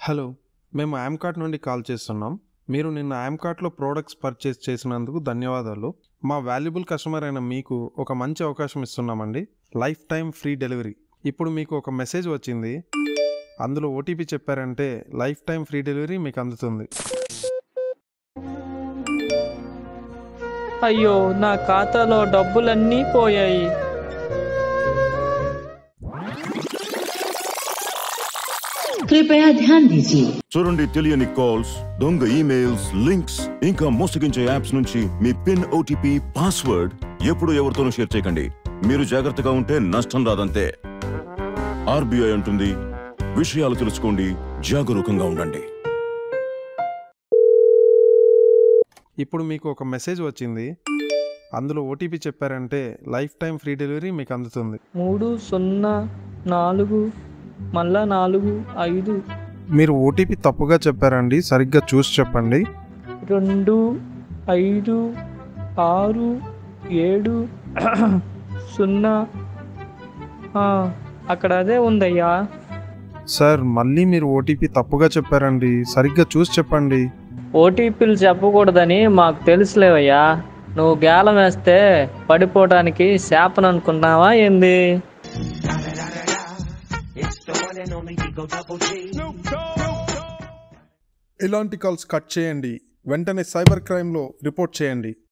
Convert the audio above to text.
hello మేము యామ్కార్ట్ నుండి call చేస్తున్నాం మీరు నిన్న యామ్కార్ట్లో ప్రోడక్ట్స్ పర్చేస్ చేసినందుకు ధన్యవాదాలు మా వాల్యుబుల్ కస్టమర్ అయిన మీకు ఒక మంచి అవకాశం ఇస్తున్నామండి లైఫ్ టైం ఫ్రీ డెలివరీ ఇప్పుడు మీకు ఒక మెసేజ్ వచ్చింది అందులో ఓటీపీ చెప్పారంటే లైఫ్ టైం ఫ్రీ డెలివరీ మీకు అందుతుంది అయ్యో నా ఖాతాలో డబ్బులన్నీ పోయాయి कृपया ध्यान दीजिए చూడండి తెలియని కాల్స్ దొంగ ఈమెయిల్స్ లింక్స్ ఇంకా మోసగించే యాప్స్ నుంచి మీ పిన్ ఓటీపీ పాస్వర్డ్ ఎప్పుడు ఎవరితోనూ షేర్ చేయకండి మీరు జాగ్రత్తగా ఉంటే నష్టం రాదంతే ఆర్బీఐ అంటుంది విషయాలు తెలుసుకోండి జాగరూకంగా ఉండండి ఇప్పుడు మీకు ఒక మెసేజ్ వచ్చింది అందులో ఓటీపీ చెప్పారంటే లైఫ్ టైం ఫ్రీ డెలివరీ మీకు అందుతుంది మూడు సున్నా నాలుగు మళ్ళా నాలుగు ఐదు మీరు ఓటీపీ తప్పుగా చెప్పారండి సరిగ్గా చూసి చెప్పండి రెండు ఐదు ఆరు ఏడు సున్నా ఆ, అక్కడ అదే ఉందయ్యా సార్ మళ్ళీ మీరు ఓటీపీ తప్పుగా చెప్పారండి సరిగ్గా చూసి చెప్పండి ఓటీపీలు చెప్పకూడదని మాకు తెలుసులేవయ్యా నువ్వు గేలం వేస్తే పడిపోవడానికి శాపను అనుకున్నావా ఏంది ఇలాంటి కాల్స్ కట్ చేయండి వెంటనే సైబర్ క్రైమ్లో రిపోర్ట్ చేయండి